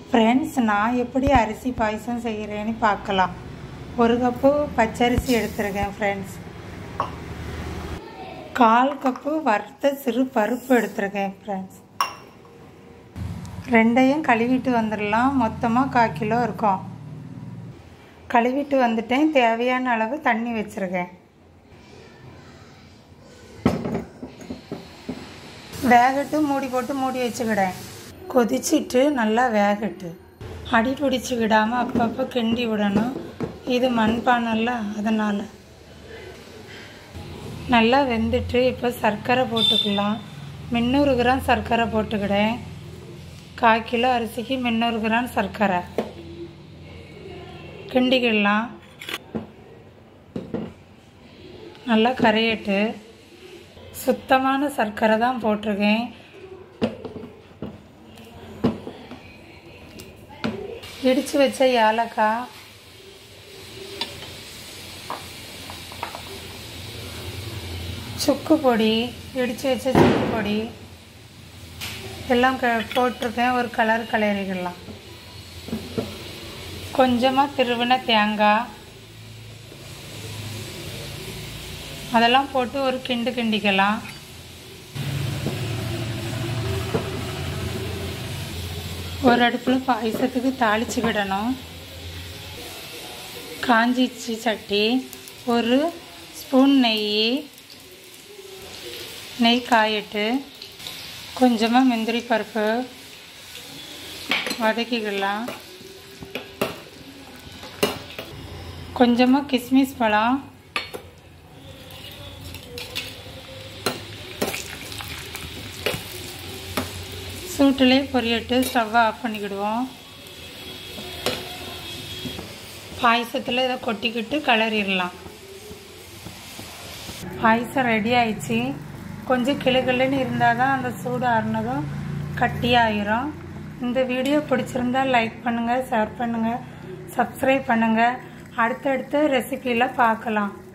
friends நான் எப்படி அரிசி பாயசம் செய்கிறேன்னு பார்க்கலாம் ஒரு கப்பு பச்சரிசி எடுத்திருக்கேன் ஃப்ரெண்ட்ஸ் கால் கப்பு வறுத்த சிறு பருப்பு எடுத்திருக்கேன் ஃப்ரெண்ட்ஸ் ரெண்டையும் கழுவிட்டு வந்துடலாம் மொத்தமாக கால் கிலோ இருக்கும் கழுவிட்டு வந்துட்டேன் தேவையான அளவு தண்ணி வச்சுருக்கேன் வேகட்டு மூடி போட்டு மூடி வச்சுக்கிடேன் கொதிச்சிட்டு நல்லா வேகட்டு அடி பிடிச்சி விடாமல் அப்பப்போ கிண்டி விடணும் இது மண்பானல்ல அதனால் நல்லா வெந்துட்டு இப்போ சர்க்கரை போட்டுக்கலாம் முந்நூறு கிராம் சர்க்கரை போட்டுக்கிடேன் கால் கிலோ அரிசிக்கு முந்நூறு கிராம் சர்க்கரை கிண்டிக்கிடலாம் நல்லா கரையட்டு சுத்தமான சர்க்கரை தான் போட்டிருக்கேன் இடித்து வச்ச ஏலக்காய் சுக்கு பொடி இடித்து வச்ச சுக்கு பொடி எல்லாம் க போட்டிருக்கேன் ஒரு கலர் கலரிக்கலாம் கொஞ்சமாக திருவின தேங்காய் அதெல்லாம் போட்டு ஒரு கிண்டு கிண்டிக்கலாம் ஒரு அடுப்பில் பாயசத்துக்கு தாளித்து விடணும் காஞ்சிச்சு சட்டி ஒரு ஸ்பூன் நெய் நெய் காயிட்டு கொஞ்சமாக முந்திரி பருப்பு வதக்கிக்கலாம் கொஞ்சமாக கிஸ்மிஸ் பழம் சூட்டிலே பொரியட்டு ஸ்டவ்வை ஆஃப் பண்ணிக்கிடுவோம் பாயசத்தில் இதை கொட்டிக்கிட்டு கிளறிடலாம் பாயசம் ரெடி ஆயிடுச்சு கொஞ்சம் கிளுகிளுன்னு இருந்தால் தான் அந்த சூடு ஆறுனதும் கட்டியாயிரும் இந்த வீடியோ பிடிச்சிருந்தா லைக் பண்ணுங்கள் ஷேர் பண்ணுங்கள் சப்ஸ்கிரைப் பண்ணுங்கள் அடுத்தடுத்த ரெசிபியில் பார்க்கலாம்